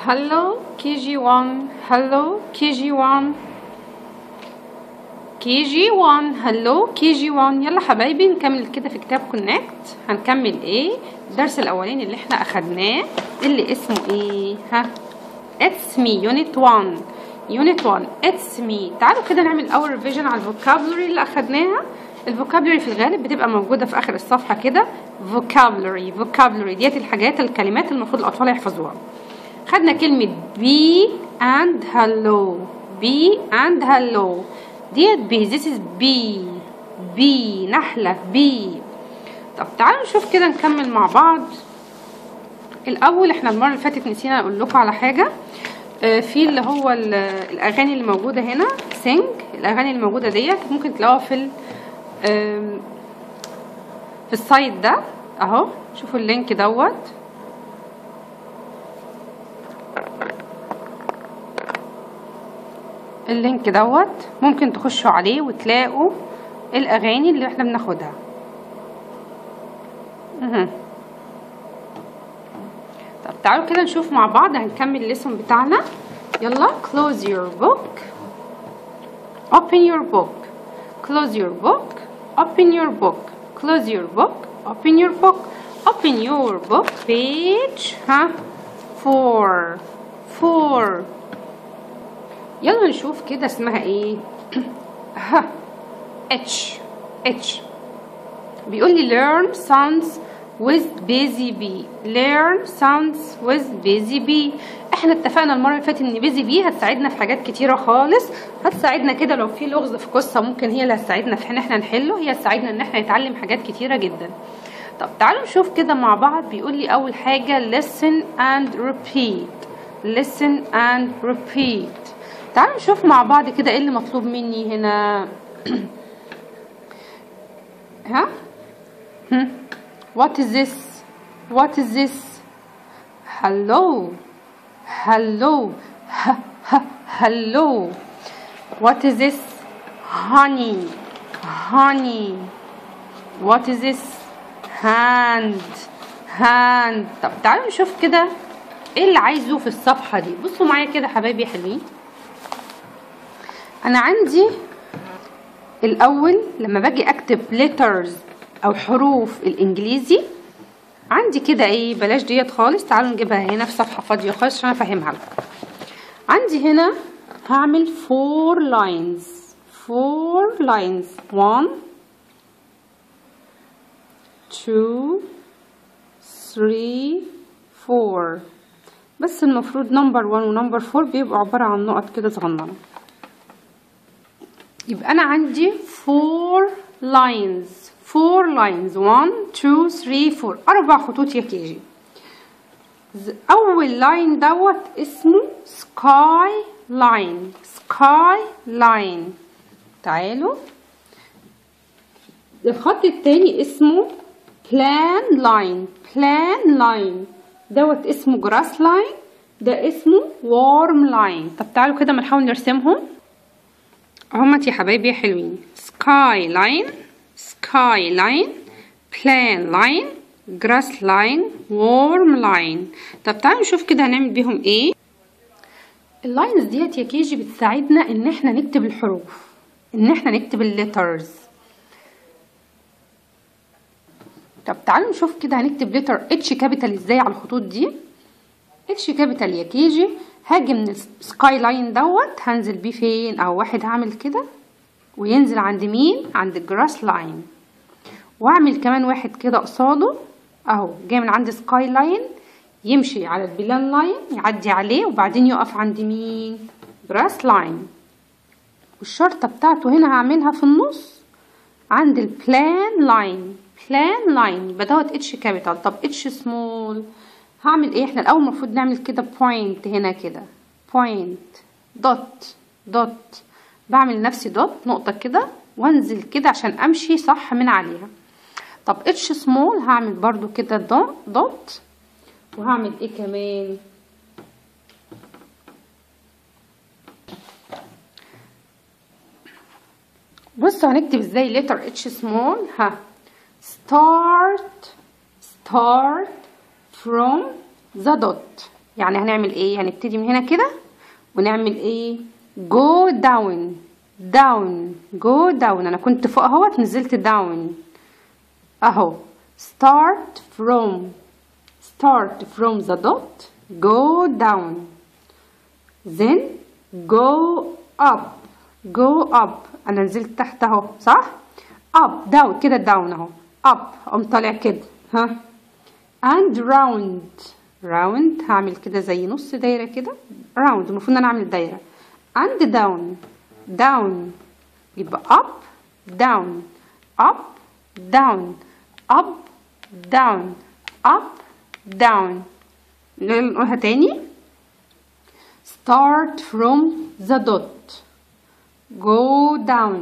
Hello KG1 Hello KG1 KG1 Hello KG1 يلا حبايبي نكمل كده في كتاب كونكت هنكمل ايه الدرس الاولاني اللي احنا اخدناه اللي اسمه ايه ها It's me unit 1 unit 1 It's me تعالوا كده نعمل اول ريفيجن على الفوكابلري اللي اخدناها الفوكابلري في الغالب بتبقى موجوده في اخر الصفحه كده vocabulary vocabulary ديت الحاجات الكلمات اللي المفروض الاطفال يحفظوها خدنا كلمة be and hello be and hello ديت be this is be be نحلة be طب تعالوا نشوف كده نكمل مع بعض الأول احنا المرة اللي فاتت نسينا أقول لكم على حاجة آه، في اللي هو ال- الأغاني اللي موجودة هنا sing الأغاني اللي موجودة ديت ممكن تلاقوها في ال آم، في السايت ده اهو شوفوا اللينك دوت اللينك دوت ممكن تخشوا عليه وتلاقوا الاغاني اللي احنا بناخدها مهم. طب تعالوا كده نشوف مع بعض هنكمل الليسون بتاعنا يلا close your book open your book close your book open your book close your book open your book open your book page ها four four يلا نشوف كده اسمها ايه ها اتش اتش بيقول لي learn sounds with busy bee learn sounds with busy bee احنا اتفقنا المره اللي فاتت ان busy bee هتساعدنا في حاجات كتيره خالص هتساعدنا كده لو في لغز في قصه ممكن هي اللي هتساعدنا في ان احنا نحله هي هتساعدنا ان احنا نتعلم حاجات كتيره جدا طب تعالوا نشوف كده مع بعض بيقول لي اول حاجه listen and repeat listen and repeat تعالوا نشوف مع بعض كده ايه اللي مطلوب مني هنا ها هم. what is this what is this hello hello ha, ha, hello what is this honey honey what is this hand hand طب تعالوا نشوف كده ايه اللي عايزه في الصفحة دي بصوا معايا كده حبايبي حلوين انا عندي الاول لما باجي اكتب letters او حروف الانجليزي عندي كده ايه بلاش ديت خالص تعالوا نجيبها هنا في صفحة فاضية خالص عشان افهمها لكم عندي هنا هعمل four lines four lines one two three four بس المفروض نمبر 1 ونمبر 4 بيبقوا عبارة عن نقط كده صغننة يبقى أنا عندي four lines four lines 1 2 3 4 أربع خطوط يا كيجي ز- أول لاين دوت اسمه sky line sky line تعالوا الخط التاني اسمه plan line plan line دوت اسمه grass line ده اسمه warm line طب تعالوا كده ما نحاول نرسمهم اهمت يا حبايبي يا حلوين sky line sky line plan line grass line warm line طب تعالوا نشوف كده هنعمل بيهم ايه اللاينز ديت يا كيجي بتساعدنا ان احنا نكتب الحروف ان احنا نكتب الليترز طب تعالوا نشوف كده هنكتب لتر اتش كابيتال ازاي على الخطوط دي اتش كابيتال يا كيجي هاجي من السكاي لاين دوت هنزل بيه فين او واحد هعمل كده وينزل عند مين عند الجراس لاين واعمل كمان واحد كده قصاده اهو جاي من عند سكاي لاين يمشي على البلان لاين يعدي عليه وبعدين يقف عند مين جراس لاين والشرطة بتاعته هنا هعملها في النص عند البلان لاين بلان لاين يبقى دوت اتش كابيتال طب اتش سمول هعمل ايه احنا الاول المفروض نعمل كده بوينت هنا كده بوينت دوت دوت بعمل لنفسي دوت نقطة كده وانزل كده عشان امشي صح من عليها طب اتش سمول هعمل برضو كده دوت دوت وهعمل ايه كمان بصوا هنكتب ازاي letter اتش سمول ها start start from the dot يعني هنعمل ايه هنبتدي من هنا كده ونعمل ايه go down down go down انا كنت فوق اهوت نزلت down اهو start from start from the dot go down then go up go up انا نزلت تحت اهو صح up down كده down اهو up قوم طالع كده ها and round round هعمل كده زي نص دايره كده round المفروض ان انا اعمل دايره and down down يبقى up down up down up down up down نقولها تاني start from the dot go down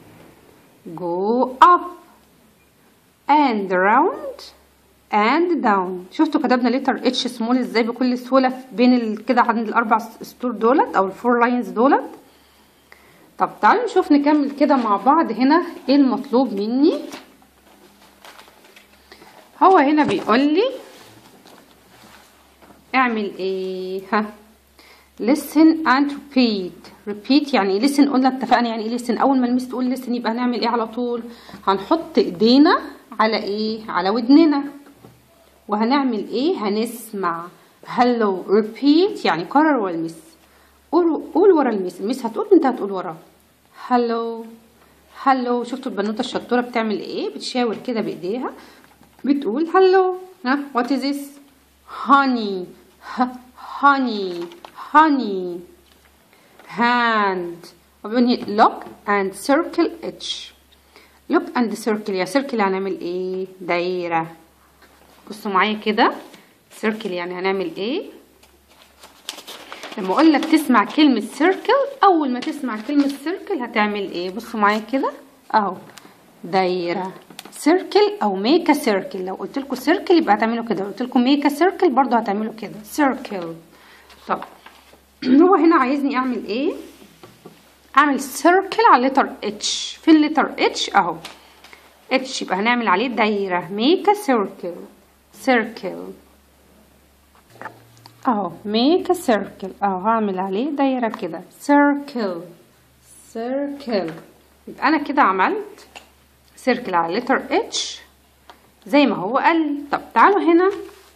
go up and round and down شفتوا كتبنا لتر اتش سمول ازاي بكل سهوله بين ال... كده عند الاربع سطور دولت او الفور لاينز دولت طب تعالوا نشوف نكمل كده مع بعض هنا ايه المطلوب مني هو هنا بيقول لي اعمل ايه ها listen and repeat repeat يعني ايه listen قلنا اتفقنا يعني ايه listen اول ما المس تقول listen يبقى هنعمل ايه على طول هنحط ايدينا على ايه على ودننا وهنعمل ايه هنسمع hello repeat يعني كرر ورا المس قول قول ورا المس المس هتقول انت هتقول وراه hello hello شفتوا البنوته الشطوره بتعمل ايه بتشاور كده بايديها بتقول hello ها what is this honey honey honey hand وبنهي look and circle each look and circle يا circle هنعمل ايه دايرة بصوا معايا كده circle يعني هنعمل ايه لما اقول لك تسمع كلمة circle اول ما تسمع كلمة circle هتعمل ايه بصوا معايا كده اهو دايرة circle او make a circle لو قلت لكم circle يبقى هتعملوا كده لو قلت لكم make a circle برضه هتعملوا كده circle طب هو هنا عايزني اعمل ايه اعمل circle على letter H في اللتر H اهو H يبقى هنعمل عليه دايرة make a circle circle اهو make a circle اهو هعمل عليه دايرة كده circle circle يبقى انا كده عملت circle على letter H زي ما هو قال لي طب تعالوا هنا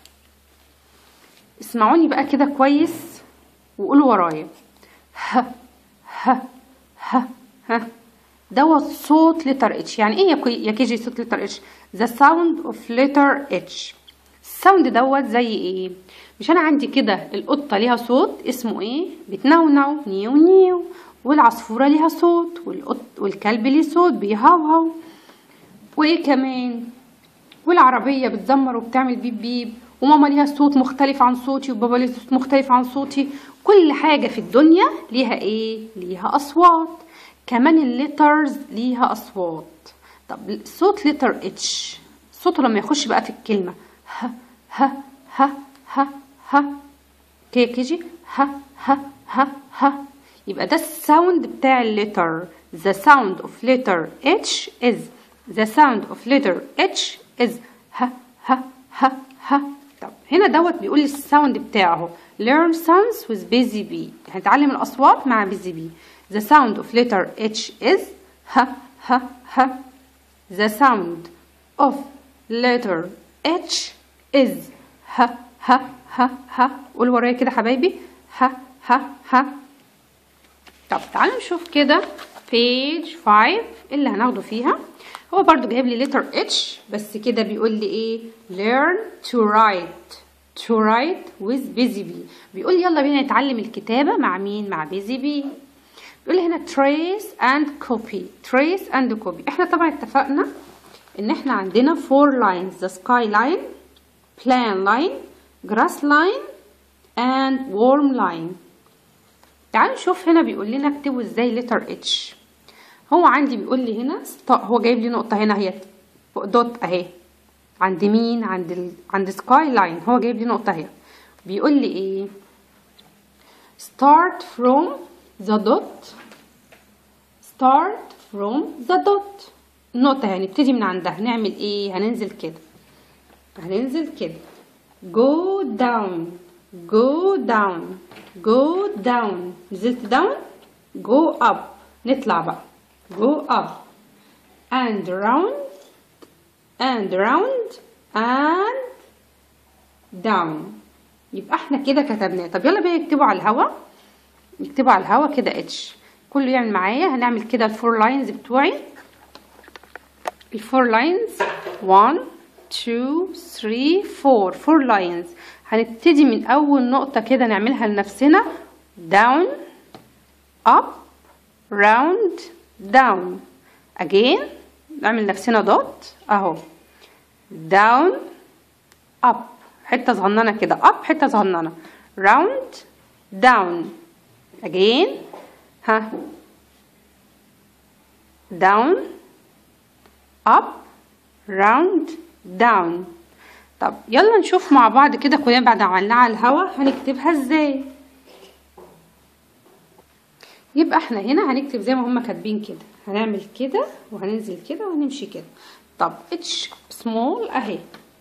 اسمعوني بقى كده كويس وقولوا ورايا ه ه ه ه دوت صوت لتر اتش يعني ايه يا كي جي صوت لتر اتش ذا ساوند اوف لتر اتش الساوند دوت زي ايه مش انا عندي كده القطه ليها صوت اسمه ايه بتنونو نيو نيو والعصفوره ليها صوت والقط والكلب ليه صوت بيهوهو وايه كمان والعربيه بتزمر وبتعمل بيب بيب وماما ليها صوت مختلف عن صوتي وبابا ليه صوت مختلف عن صوتي كل حاجة في الدنيا ليها ايه ليها اصوات كمان الليترز ليها اصوات طب صوت لتر اتش صوته لما يخش بقى في الكلمة ه ه ه ه ه كي كيجي ه ه ه ه يبقى ده الساوند بتاع الليتر the sound of letter H is the sound of letter H is ه ه ه ه طب هنا دوت بيقول لي الساوند بتاعه learn sounds with busy bee هنتعلم الأصوات مع busy bee the sound of letter H is ه ه ه the sound of letter H is ه ه ه ه قول ورايا كده حبايبي ه ه ه طب تعالوا نشوف كده page 5 اللي هناخده فيها هو برضو جايب لي letter H بس كده بيقول لي ايه learn to write to write with busy bee بيقول لي يلا بينا نتعلم الكتابة مع مين مع busy bee بيقول لي هنا trace and copy trace and copy احنا طبعا اتفقنا ان احنا عندنا four lines the sky line plan line grass line and warm line تعالوا نشوف هنا بيقول لنا اكتبوا ازاي letter H هو عندي بيقول لي هنا هو جايب لي نقطة هنا هي دوت اهي عند مين عند ال... عند سكاي لاين هو جايب لي نقطة اهي بيقول لي ايه start from the dot start from the dot النقطة يعني نبتدي من عندها نعمل ايه هننزل كده هننزل كده go down go down go down نزلت down go up نطلع بقى go up and round and round and down يبقى احنا كده كتبناه طب يلا بينا نكتبه على الهوا نكتبه على الهوا كده اتش كله يعمل معايا هنعمل كده الفور لاينز بتوعي الفور لاينز 1 2 3 4 فور لاينز هنبتدي من اول نقطة كده نعملها لنفسنا down up round down again نعمل نفسنا دوت اهو down up حتة صغننة كده up حتة صغننة round down again ها down up round down طب يلا نشوف مع بعض كده كلنا بعد ما عملناها على الهوا هنكتبها ازاي يبقى احنا هنا هنكتب زي ما هما كاتبين كده هنعمل كده وهننزل كده وهنمشي كده طب اتش سمول اهي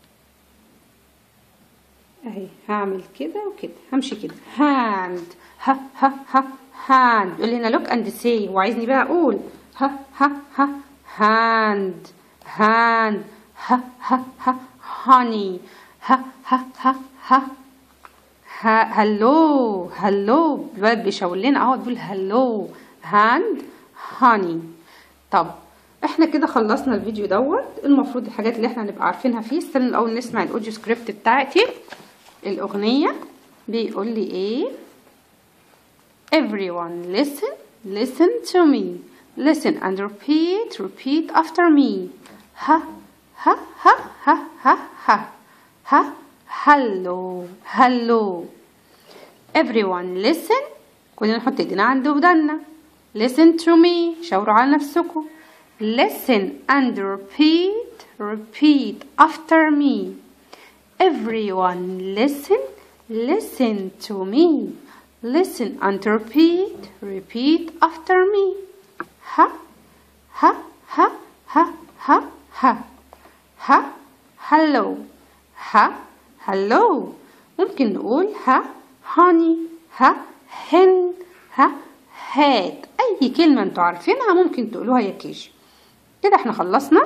اهي هعمل كده وكده همشي كده هاند ها ها ها هاند يقول لي هنا لوك اند سي وعايزني بقى اقول ها ها ها هاند هاند ها ها ها هاني ها ها ها ها ها هلو هلو الولد بيشاور لنا اهو بيقول هلو هاند هاني طب احنا كده خلصنا الفيديو دوت المفروض الحاجات اللي احنا هنبقى عارفينها فيه استنى الاول نسمع الاوديو سكريبت بتاعتي الاغنيه بيقول لي ايه everyone listen listen to me listen and repeat repeat after me ha ha ha ha ha ha ha hello hello everyone listen كلنا نحط ايدينا عند ودنا listen to me شاوروا على نفسكم listen and repeat repeat after me everyone listen listen to me listen and repeat repeat after me ha ha ha ha ha ha ha hello ha hello ممكن نقول ها honey ها hen ها هات اي كلمة انتوا عارفينها ممكن تقولوها يا كيش كده احنا خلصنا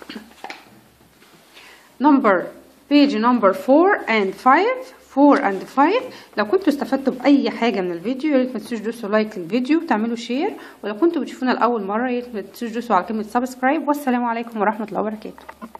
number page number 4 and 5 4 and 5 لو كنتوا استفدتوا بأي حاجة من الفيديو يا ريت ما تنسوش تدوسوا لايك للفيديو وتعملوا شير ولو كنتوا بتشوفونا لأول مرة يا ريت ما تنسوش تدوسوا على كلمة سبسكرايب والسلام عليكم ورحمة الله وبركاته